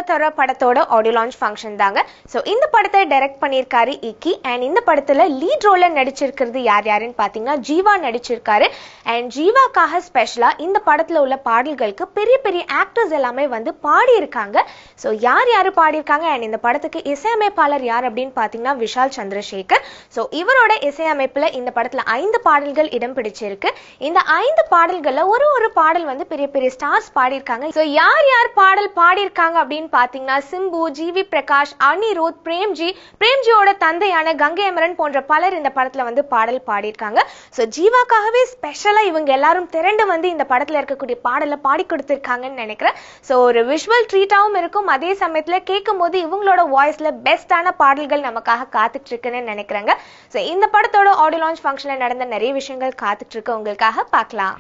தர படத்தோட audio launch function தாங்க ஸோ இந்த படத்தை டைரக்ட் பண்ணியிருக்காரு இக்கி அண்ட் இந்த படத்துல லீட் ரோல்ல நடிச்சிருக்கிறது யார் யாருன்னு பார்த்தீங்கன்னா ஜீவா நடிச்சிருக்காரு அண்ட் ஜீவாக்காக ஸ்பெஷலா இந்த படத்துல உள்ள பாடல்களுக்கு பெரிய பெரிய ஆக்டர்ஸ் எல்லாமே வந்து பாடியிருக்காங்க ஸோ யார் யார் பாடியிருக்காங்க அண்ட் இந்த படத்துக்கு இசையமைப்பாளர் யார் அப்படின்னு பார்த்தீங்கன்னா விஷால் சந்திரசேகர் ஸோ இவரோட இசையமைப்புல இந்த படத்துல ஐந்து பாடல்கள் இடம் பிடிச்சிருக்கு இந்த ஐந்து பாடல்கள்ல ஒரு ஒரு பாடல் வந்து பெரிய பெரிய ஸ்டார்ஸ் பாடியிருக்காங்க ஸோ யார் யார் பாடல் பாடியிருக்காங்க அப்படின்னு பார்த்தீங்கன்னா சிம்பு ஜிவி பிரகாஷ் அனிருத் பிரேம்ஜி பிரேம்ஜியோட தந்தையான கங்கை அமரன் போன்ற பலர் இந்த படத்துல வந்து பாடல் பாடியிருக்காங்க ஸோ ஜீவாக்காகவே ஸ்பெஷலா இவங்க எல்லாரும் திரண்டு வந்து இந்த படத்துல இருக்கக்கூடிய பாடலை பாடி கொடுத்துருக்காங்கன்னு நினைக்கிறேன் ஸோ ஒரு விஷுவல் ட்ரீட்டாவும் இருக்கும் அதே சமயத்துல கேட்கும் போது இவங்களோட வாய்ஸ்ல பெஸ்டான பாடல்கள் நமக்காக காத்துட்டு இருக்குன்னு நினைக்கிறேங்க ஸோ இந்த படத்தோட ஆடியோ லான்ச் ஃபங்க்ஷன்ல நடந்த நிறைய விஷயங்கள் காத்துட்டு இருக்கு உங்களுக்காக பார்க்கலாம்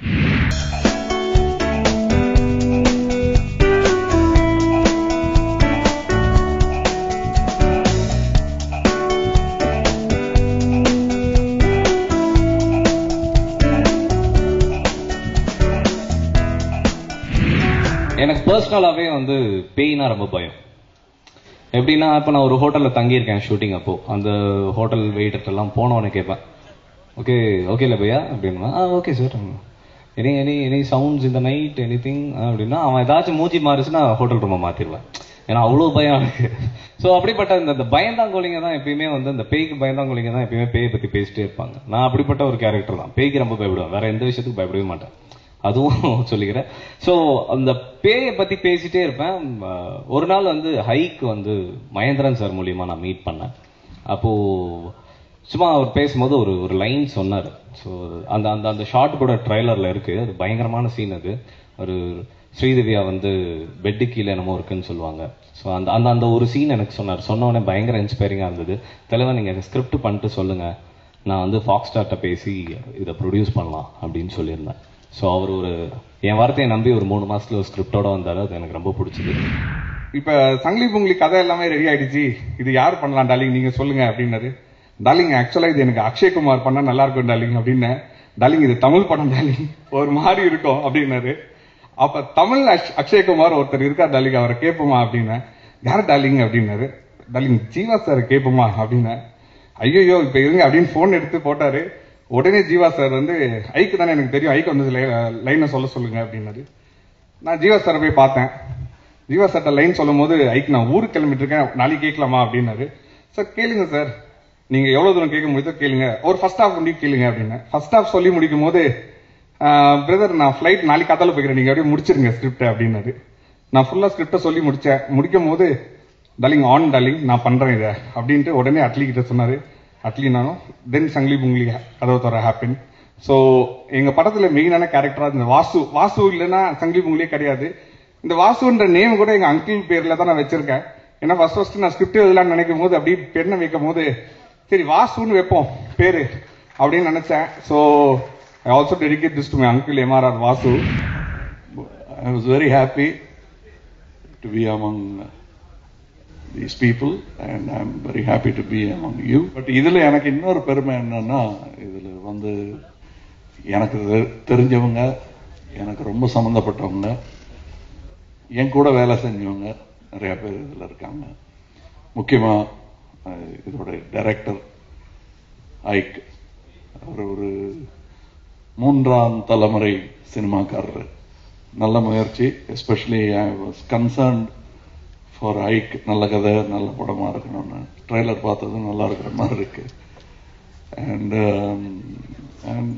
எனக்கு பர்சனலாவே வந்து பேய்னா ரொம்ப பயம் எப்படின்னா இப்போ நான் ஒரு ஹோட்டல்ல தங்கியிருக்கேன் ஷூட்டிங் அப்போ அந்த ஹோட்டல் வெயிட்டர் எல்லாம் போனவனே கேட்பேன் ஓகே ஓகே இல்லை பையா அப்படின்னா ஆ okay sir any any any sounds இந்த நைட் எனி திங் அப்படின்னா அவன் ஏதாச்சும் மூஞ்சி மாறிச்சுன்னா ஹோட்டல் ரூமை மாத்திடுவேன் ஏன்னா அவ்வளோ பயம் எனக்கு ஸோ அப்படிப்பட்ட இந்த இந்த பயந்தாங்கோலிங்க தான் எப்பயுமே வந்து இந்த பேய்க்கு பயந்தாங்கோலிங்க தான் எப்பயுமே பேயை பற்றி பேசிட்டே இருப்பாங்க நான் அப்படிப்பட்ட ஒரு கேரக்டர் தான் பேய்க்கு ரொம்ப பயப்படுவேன் வேற எந்த விஷயத்துக்கும் பயப்படவே மாட்டேன் அதுவும் சொல்லிக்கிறேன் ஸோ அந்த பேயை பத்தி பேசிட்டே இருப்பேன் அஹ் ஒரு நாள் வந்து ஹைக் வந்து மகேந்திரன் சார் மூலியமா நான் மீட் பண்ணேன் அப்போ சும்மா அவர் பேசும்போது ஒரு ஒரு லைன் சொன்னார் ஸோ அந்த அந்த அந்த ஷார்ட் கூட ட்ரைலர்ல இருக்கு அது பயங்கரமான சீன் அது ஒரு ஸ்ரீதேவியா வந்து பெட்டு கீழே என்னமோ இருக்குன்னு சொல்லுவாங்க ஸோ அந்த அந்த அந்த ஒரு சீன் எனக்கு சொன்னார் சொன்ன உடனே பயங்கர இன்ஸ்பைரிங்காக இருந்தது தலைவன் நீங்கள் ஸ்கிரிப்ட் பண்ணிட்டு சொல்லுங்க நான் வந்து ஃபாக்ஸ் ஸ்டார்ட்ட பேசி இதை ப்ரொடியூஸ் பண்ணலாம் அப்படின்னு சொல்லியிருந்தேன் ஸோ அவர் ஒரு என் வார்த்தையை நம்பி ஒரு மூணு மாசத்துல ஒரு ஸ்கிரிப்டோட வந்தாரு அது எனக்கு ரொம்ப பிடிச்சது இப்ப சங்கிலி பொங்கலி கதை எல்லாமே ரெடி ஆயிடுச்சு இது யார் பண்ணலாம் டார்லிங் நீங்க சொல்லுங்க அப்படின்னாரு டார்லிங் ஆக்சுவலா இது எனக்கு அக்ஷய்குமார் பண்ணா நல்லா இருக்கும் டார்லிங் அப்படின்னு டார்லிங் இது தமிழ் படம் டார்லிங் ஒரு மாதிரி இருக்கும் அப்படின்னாரு அப்ப தமிழ் அக்ஷ்- அக்ஷய்குமார் ஒருத்தர் இருக்கார் டார்லிங் அவரை கேட்போமா அப்படின்னு யார் டார்லிங் அப்படின்னாரு டார்லிங் ஜீவா சார் கேட்போமா அப்படின்னு ஐயோ இப்ப இருங்க அப்படின்னு போன் எடுத்து போட்டாரு உடனே ஜீவா சார் வந்து ஐக்கு தானே எனக்கு தெரியும் ஐக்கு வந்து லைனை சொல்ல சொல்லுங்க அப்படின்னாரு நான் ஜீவா சாரை போய் பார்த்தேன் ஜீவா சார்ட்ட லைன் சொல்லும் போது ஐக்கு நான் ஊருக்கு கிளம்பிட்டு இருக்கேன் நாளைக்கு கேட்கலாமா அப்படின்னாரு சார் கேளுங்க சார் நீங்க எவ்வளவு தூரம் கேட்க முடியுதோ கேளுங்க ஒரு ஃபர்ஸ்ட் ஹாஃப் முடியும் கேளுங்க அப்படின்னு ஃபர்ஸ்ட் ஹாஃப் சொல்லி முடிக்கும் போது பிரதர் நான் ஃபிளைட் நாளைக்கு கத்தால போய்க்கிறேன் நீங்க அப்படியே முடிச்சிருங்க ஸ்கிரிப்ட் அப்படின்னாரு நான் ஃபுல்லா ஸ்கிரிப்டை சொல்லி முடிச்சேன் முடிக்கும் போது டார்லிங் ஆன் டார்லிங் நான் பண்றேன் இதை அப்படின்ட்டு உடனே அட்லி கிட்ட சொன்னாரு அட்லி நானும் தென் சங்கிலி புங்கிலி கதவு தர ஹாப்பின் ஸோ எங்க படத்துல மெயினான கேரக்டரா இந்த வாசு வாசு இல்லைன்னா சங்கிலி புங்கிலியே கிடையாது இந்த வாசுன்ற நேம் கூட எங்க அங்கிள் பேர்ல தான் நான் வச்சிருக்கேன் ஏன்னா ஃபர்ஸ்ட் ஃபர்ஸ்ட் நான் ஸ்கிரிப்ட் எழுதலாம்னு நினைக்கும் போது அப்படியே பெண்ணை வைக்கும் போது சரி வாசுன்னு வைப்போம் பேரு அப்படின்னு நினைச்சேன் so I also dedicate this to my uncle MRR Vasu I was very happy to be among these people and I'm very happy to be among you. But இதுல எனக்கு இன்னொரு பெருமை என்னன்னா இதுல வந்து எனக்கு தெ- தெரிஞ்சவங்க எனக்கு ரொம்ப சம்மந்தப்பட்டவங்க என் கூட வேலை செஞ்சவங்க நிறைய பேர் இதுல இருக்காங்க முக்கியமா அஹ், இதோட டைரக்டர் ஐக் அவர் ஒரு மூன்றாம் தலைமுறை சினிமாக்காரர் நல்ல முயற்சி especially I was concerned for ஐக் நல்ல கதை நல்ல படமா இருக்கணும்னு ட்ரெய்லர் பார்த்ததும் நல்லா இருக்கிற மாதிரி இருக்கு அண்ட் அண்ட்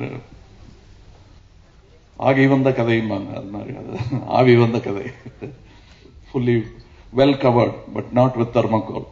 ஆகி வந்த கதையும்பாங்க அது மாதிரி அது ஆவி வந்த கதை fully well covered but not with thermocol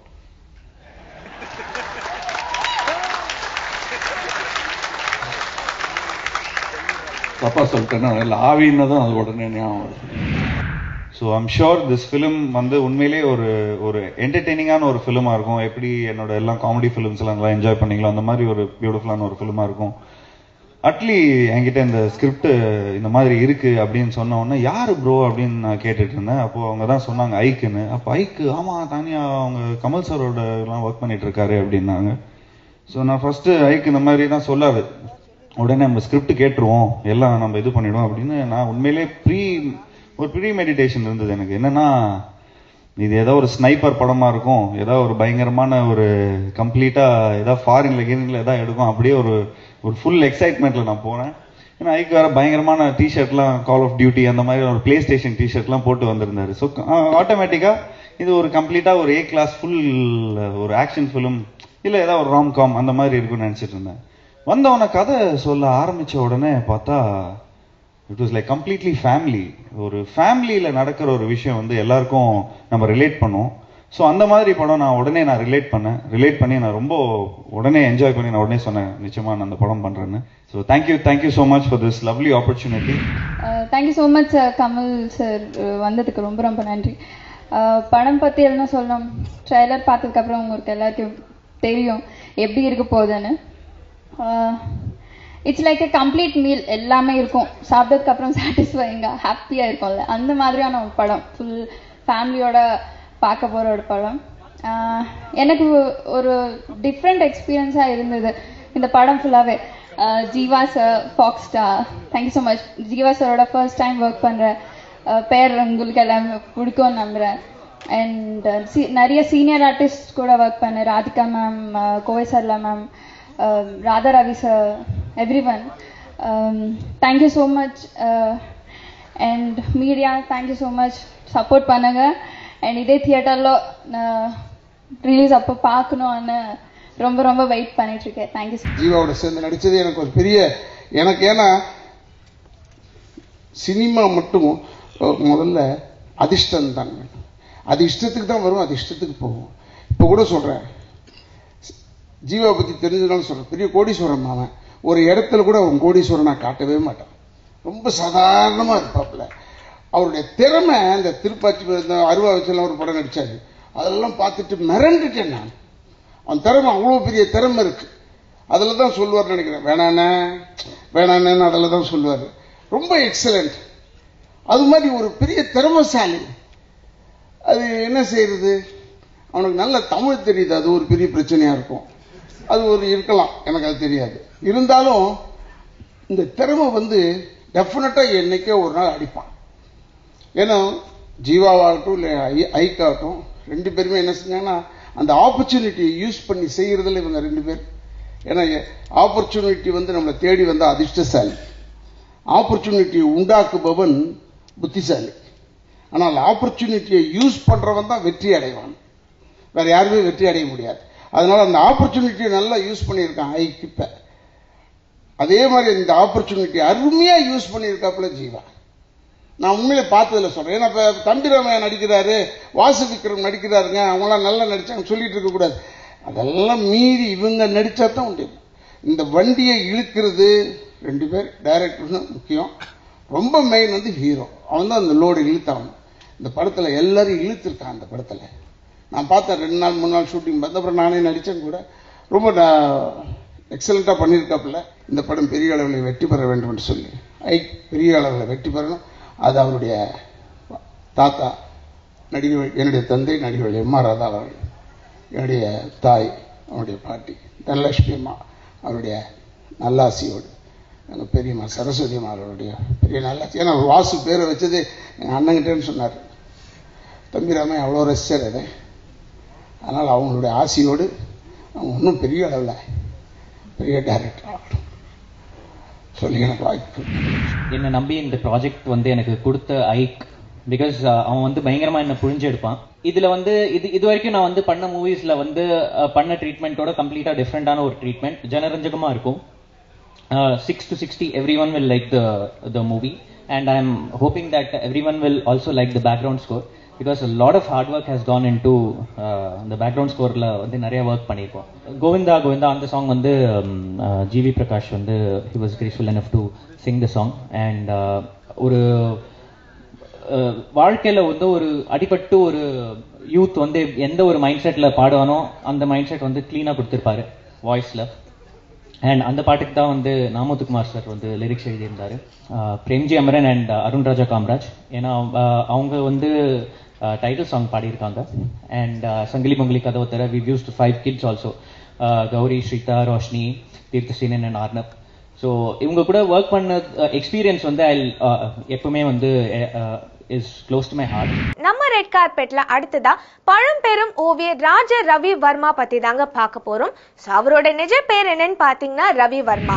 தப்பா சொல்லிட்டேன்னா இல்லை ஆவின்னதும் அது உடனே ஞாபகம் வருது so I'm sure this film வந்து உண்மையிலே ஒரு ஒரு என்டர்டெய்னிங்கான ஒரு ஃபிலிமாக இருக்கும் எப்படி என்னோட எல்லா காமெடி ஃபிலிம்ஸ் எல்லாம் நல்லா என்ஜாய் பண்ணீங்களோ அந்த மாதிரி ஒரு பியூட்டிஃபுல்லான ஒரு ஃபிலிமாக இருக்கும் அட்லி என்கிட்ட இந்த ஸ்கிரிப்ட் இந்த மாதிரி இருக்கு அப்படின்னு சொன்ன உடனே யாரு ப்ரோ அப்படின்னு நான் கேட்டுட்டு இருந்தேன் அப்போ அவங்க தான் சொன்னாங்க ஐக்குன்னு அப்போ ஐக்கு ஆமா தானியா அவங்க கமல் சாரோட எல்லாம் ஒர்க் பண்ணிட்டு இருக்காரு அப்படின்னாங்க ஸோ நான் ஃபர்ஸ்ட் ஐக்கு இந்த மாதிரி தான் சொல்லாது உடனே நம்ம ஸ்கிரிப்ட் கேட்டுருவோம் எல்லாம் நம்ம இது பண்ணிடுவோம் அப்படின்னு நான் உண்மையிலே ப்ரீ ஒரு ப்ரீ மெடிடேஷன் இருந்தது எனக்கு என்னன்னா இது ஏதோ ஒரு ஸ்னைப்பர் படமா இருக்கும் ஏதோ ஒரு பயங்கரமான ஒரு கம்ப்ளீட்டா ஏதோ ஃபாரின்ல கீரின்ல ஏதோ எடுக்கும் அப்படியே ஒரு ஒரு ஃபுல் எக்ஸைட்மெண்ட்ல நான் போனேன் ஏன்னா ஐக்கு வேற பயங்கரமான டிஷர்ட்லாம் கால் ஆஃப் டியூட்டி அந்த மாதிரி ஒரு பிளே ஸ்டேஷன் டிஷர்ட்லாம் போட்டு வந்திருந்தாரு ஸோ ஆட்டோமேட்டிக்கா இது ஒரு கம்ப்ளீட்டா ஒரு ஏ கிளாஸ் ஃபுல் ஒரு ஆக்ஷன் ஃபிலிம் இல்ல ஏதாவது ஒரு ராம் காம் அந்த மாதிரி இருக்கும்னு நினைச்சிட்டு இருந்தேன் வந்தவன கதை சொல்ல ஆரம்பிச்ச உடனே பார்த்தா it was like completely family ஒரு ஃபேமிலியில நடக்கிற ஒரு விஷயம் வந்து எல்லாருக்கும் நம்ம ரிலேட் பண்ணுவோம் ஸோ அந்த மாதிரி படம் நான் உடனே நான் ரிலேட் பண்ணேன் ரிலேட் பண்ணி நான் ரொம்ப உடனே என்ஜாய் பண்ணி நான் உடனே சொன்னேன் நிச்சயமா நான் அந்த படம் பண்றேன்னு so thank you thank you so much for this lovely opportunity thank you so much sir Kamal sir வந்ததுக்கு ரொம்ப ரொம்ப நன்றி அஹ், படம் பற்றி என்ன சொல்லணும் ட்ரைலர் பார்த்ததுக்கப்புறம் உங்களுக்கு எல்லாருக்கும் தெரியும் எப்படி இருக்க போகுதுன்னு it's like a complete meal எல்லாமே இருக்கும் சாப்பிட்டதுக்கு அப்புறம் சாட்டிஸ்ஃபைங்காக ஹாப்பியாக இருக்கும்ல அந்த மாதிரியான ஒரு படம் ஃபுல் ஃபேமிலியோட பார்க்க போகிற ஒரு படம் ஆஹ் எனக்கு ஒரு டிஃப்ரெண்ட் எக்ஸ்பீரியன்ஸாக இருந்தது இந்த படம் ஃபுல்லாகவே Jiiva sir Fox Star thank you so much Jiiva சாரோட ஃபர்ஸ்ட் டைம் ஒர்க் பண்ணுற பேர் உங்களுக்கு எல்லாமே பிடிக்கும்னு நம்புகிறேன் அண்ட் நிறைய சீனியர் ஆர்டிஸ்ட் கூட ஒர்க் பண்ணேன் Radhika ma'am Kovai Sarala ma'am Radha Ravi sir everyone thank you so much and media thank you so much support பண்ணுங்க அண்ட் இதே தியேட்டரில் ரிலீஸ் அப்போ பார்க்கணும்னு ரொம்ப ரொம்ப வெயிட் பண்ணிட்டு இருக்கேன் தேங்க்யூ ஜீவாவோட சேர்ந்து நடிச்சது எனக்கு ஒரு பெரிய எனக்கு ஏன்னா சினிமா மட்டும் அஹ், முதல்ல அதிர்ஷ்டம் தான் அது இஷ்டத்துக்கு தான் வரும் அது இஷ்டத்துக்கு போகும் இப்போ கூட சொல்றேன் ஜீவா பத்தி தெரிஞ்சதுனால சொல்றேன் பெரிய கோடீஸ்வரன் அவன் ஒரு இடத்துல கூட அவன் கோடீஸ்வரனா காட்டவே மாட்டான் ரொம்ப சாதாரணமா இருப்பாப்புல அவருடைய திறமை அந்த திருப்பாச்சி இந்த அருவா வச்செல்லாம் ஒரு படம் நடிச்சாரு அதெல்லாம் பார்த்துட்டு மிரண்டுட்டேன் நான் அவன் திறமை அவ்வளோ பெரிய திறமை இருக்கு அதில் தான் சொல்லுவார்னு நினைக்கிறேன் வேணாண்ணே வேணாண்ணேன்னு அதில் தான் சொல்லுவார் ரொம்ப எக்ஸலண்ட் அது மாதிரி ஒரு பெரிய திறமைசாலி அது என்ன செய்யறது அவனுக்கு நல்ல தமிழ் தெரியுது அது ஒரு பெரிய பிரச்சனையா இருக்கும் அது ஒரு இருக்கலாம் எனக்கு அது தெரியாது இருந்தாலும் இந்த திறமை வந்து டெஃபினட்டா என்னைக்கே ஒரு நாள் அடிப்பான் ஏன்னா ஜீவாவாகட்டும் இல்லை ஐ ஐக்காகட்டும் ரெண்டு பேருமே என்ன செஞ்சாங்கன்னா அந்த ஆப்பர்ச்சுனிட்டியை யூஸ் பண்ணி செய்யறதுல இவங்க ரெண்டு பேர் ஏன்னா ஆப்பர்ச்சுனிட்டி வந்து நம்மளை தேடி வந்த அதிர்ஷ்டசாலி ஆப்பர்ச்சுனிட்டி உண்டாக்குபவன் புத்திசாலி ஆனால் ஆப்பர்ச்சுனிட்டியை யூஸ் பண்றவன் தான் வெற்றி அடைவான் வேற யாருமே வெற்றி அடைய முடியாது அதனால அந்த ஆப்பர்ச்சுனிட்டியை நல்லா யூஸ் பண்ணியிருக்கான் ஐக்கு இப்ப அதே மாதிரி இந்த ஆப்பர்ச்சுனிட்டி அருமையா யூஸ் பண்ணியிருக்காப்புல ஜீவா நான் உண்மையிலே பார்த்ததுல சொல்றேன் ஏன்னா இப்ப தம்பிராமையா நடிக்கிறாரு வாசு விக்ரம் நடிக்கிறாருங்க அவங்களாம் நல்லா நடிச்சாங்க சொல்லிட்டு இருக்க கூடாது அதெல்லாம் மீறி இவங்க நடிச்சா தான் உண்டு இந்த வண்டியை இழுக்கிறது ரெண்டு பேர் டைரக்டர் தான் முக்கியம் ரொம்ப மெயின் வந்து ஹீரோ அவன் தான் அந்த லோடு இழுத்தான் இந்த படத்துல எல்லாரும் இழுத்துருக்கான் அந்த படத்துல நான் பார்த்தேன் ரெண்டு நாள் மூணு நாள் ஷூட்டிங் பார்த்து அப்புறம் நானே நடித்தேன் கூட ரொம்ப எக்ஸலண்ட்டாக பண்ணியிருக்காப்புல இந்த படம் பெரிய அளவில் வெற்றி பெற வேண்டும் என்று சொல்லி ஐ பெரிய அளவில் வெற்றி பெறணும் அது அவருடைய தாத்தா நடிகை என்னுடைய தந்தை நடிகை எம் ஆர் ராதா அவர்கள் என்னுடைய தாய் அவருடைய பாட்டி தனலட்சுமி அம்மா அவருடைய நல்லாசியோடு எங்கள் பெரியம்மா சரஸ்வதி அம்மா அவருடைய பெரிய நல்லாசி ஏன்னா வாசு பேரை வச்சது எங்கள் அண்ணங்கிட்டேன்னு சொன்னார் தம்பிராமே அவ்வளோ ரசிச்சார் அதை அதனால் அவங்களுடைய ஆசையோடு அவங்க இன்னும் பெரிய அளவில் பெரிய டைரக்டர் ஆகட்டும் சொல்லி எனக்கு வாய்ப்பு என்னை நம்பி இந்த ப்ராஜெக்ட் வந்து எனக்கு கொடுத்த ஐக் பிகாஸ் அவன் வந்து பயங்கரமா என்ன புரிஞ்சு எடுப்பான் இதுல வந்து இது இது வரைக்கும் நான் வந்து பண்ண மூவிஸ்ல வந்து அஹ், பண்ண ட்ரீட்மெண்ட்டோட கம்ப்ளீட்டா டிஃப்ரெண்டான ஒரு ட்ரீட்மெண்ட் ஜனரஞ்சகமா இருக்கும் six to sixty everyone will like the the movie and I am hoping that everyone will also like the background score because lot of hard work has gone into அந்த background ஸ்கோரில் வந்து நிறைய work பண்ணியிருக்கோம் கோவிந்தா கோவிந்தா அந்த song வந்து ஜிவி பிரகாஷ் வந்து he was graceful enough to sing the song and ஒரு அஹ், வாழ்க்கையில வந்து ஒரு அடிபட்டு ஒரு யூத் வந்து எந்த ஒரு மைண்ட் செட்ல பாடுவானோ அந்த மைண்ட் செட் வந்து கிளீனா கொடுத்திருப்பாரு வாய்ஸ்ல அண்ட் அந்த பாட்டுக்கு தான் வந்து நாமத்துக்குமார் சார் வந்து லிரிக்ஸ் எழுதியிருந்தாரு அஹ், பிரேம்ஜி அமரன் அண்ட் அருண் ராஜா காமராஜ் ஏன்னா அஹ், அவங்க வந்து டைட்டில் சாங் பாடியிருக்காங்க அண்ட் சங்கிலி மங்கிலி கதவை தர we use five kids also Gouri Shritha Roshini Theerthaseenan and Arnav so இவங்க கூட ஒர்க் பண்ண எக்ஸ்பீரியன்ஸ் வந்து ஐ எப்பவுமே வந்து is close to my heart நம்ம ரெட் கார்பெட்ல அடுத்ததா பழம்பெரும் ஓவியர் ராஜ ரவி வர்மா பத்தி தாங்க பார்க்க போறோம் So, அவரோட நிஜ பேர் என்னன்னு பாத்தீங்கன்னா ரவி வர்மா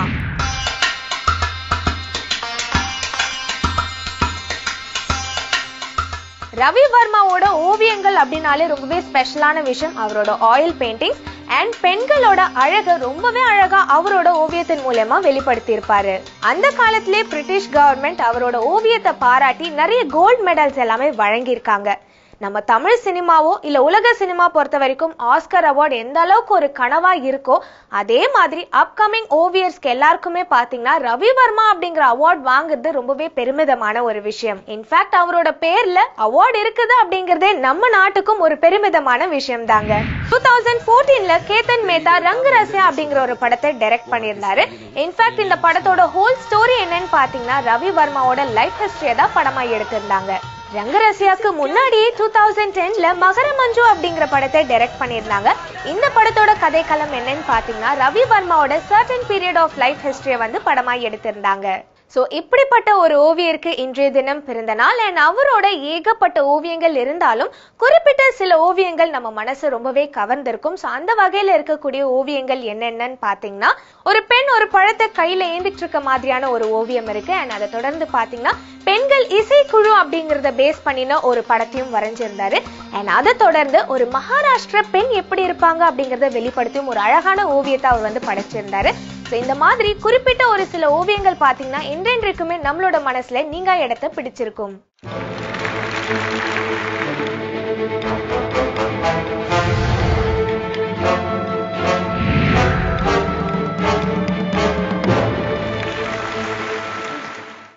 ரவி வர்மாவோட ஓவியங்கள் அப்படின்னாலே ரொம்பவே ஸ்பெஷலான விஷயம் அவரோட ஆயில் பெயிண்டிங்ஸ் அண்ட் பெண்களோட அழக ரொம்பவே அழகா அவரோட ஓவியத்தின் மூலமா வெளிப்படுத்தி இருப்பாரு அந்த காலத்திலே பிரிட்டிஷ் கவர்மெண்ட் அவரோட ஓவியத்தை பாராட்டி நிறைய கோல்ட் மெடல்ஸ் எல்லாமே வழங்கியிருக்காங்க நம்ம தமிழ் சினிமாவோ இல்ல உலக சினிமா பொறுத்த வரைக்கும் ஆஸ்கர் அவார்ட் எந்த அளவுக்கு ஒரு கனவா இருக்கோ அதே மாதிரி அப்கமிங் ஓவியர்ஸ்க்கு எல்லாருக்குமே பாத்தீங்கன்னா ரவி வர்மா அப்படிங்கிற அவார்ட் வாங்குறது ரொம்பவே பெருமிதமான ஒரு விஷயம் இன்ஃபேக்ட் அவரோட பேர்ல அவார்ட் இருக்குது அப்படிங்கறதே நம்ம நாட்டுக்கும் ஒரு பெருமிதமான விஷயம் தாங்க டூ தௌசண்ட் ஃபோர்டீன்ல கேத்தன் மேத்தா ரங்கரசியா அப்படிங்கிற ஒரு படத்தை டைரக்ட் பண்ணியிருந்தாரு இன்ஃபேக்ட் இந்த படத்தோட ஹோல் ஸ்டோரி என்னன்னு பாத்தீங்கன்னா ரவி வர்மாவோட லைஃப் ஹிஸ்டரியை தான் படமா எடுத்திருந்தாங்க ரங்கரசியாக்கு முன்னாடியே டூ தௌசண்ட் டென்ல மகர மஞ்சு அப்படிங்கிற படத்தை டைரக்ட் பண்ணியிருந்தாங்க இந்த படத்தோட கதைக்களம் என்னன்னு பாத்தீங்கன்னா ரவி வர்மாவோட சர்டன் பீரியட் ஆஃப் லைஃப் ஹிஸ்டரியை வந்து படமா எடுத்திருந்தாங்க சோ இப்படிப்பட்ட ஒரு ஓவியருக்கு இன்றைய தினம் பிறந்த நாள் அண்ட் அவரோட ஏகப்பட்ட ஓவியங்கள் இருந்தாலும் குறிப்பிட்ட சில ஓவியங்கள் நம்ம மனசு ரொம்பவே கவர்ந்திருக்கும் சோ அந்த வகையில இருக்கக்கூடிய ஓவியங்கள் என்னென்னன்னு பாத்தீங்கன்னா ஒரு பெண் ஒரு பழத்தை கையில ஏந்திட்டு இருக்க மாதிரியான ஒரு ஓவியம் இருக்கு அண்ட் அதை தொடர்ந்து பாத்தீங்கன்னா பெண்கள் இசைக்குழு அப்படிங்கறத பேஸ் பண்ணின ஒரு படத்தையும் வரைஞ்சிருந்தாரு அண்ட் அதை தொடர்ந்து ஒரு மகாராஷ்டிர பெண் எப்படி இருப்பாங்க அப்படிங்கறத வெளிப்படுத்தியும் ஒரு அழகான ஓவியத்தை அவர் வந்து படைச்சிருந்தாரு ஸோ இந்த மாதிரி குறிப்பிட்ட ஒரு சில ஓவியங்கள் பாத்தீங்கன்னா என்றென்றைக்குமே நம்மளோட மனசுல நீங்க இடத்தை பிடிச்சிருக்கும்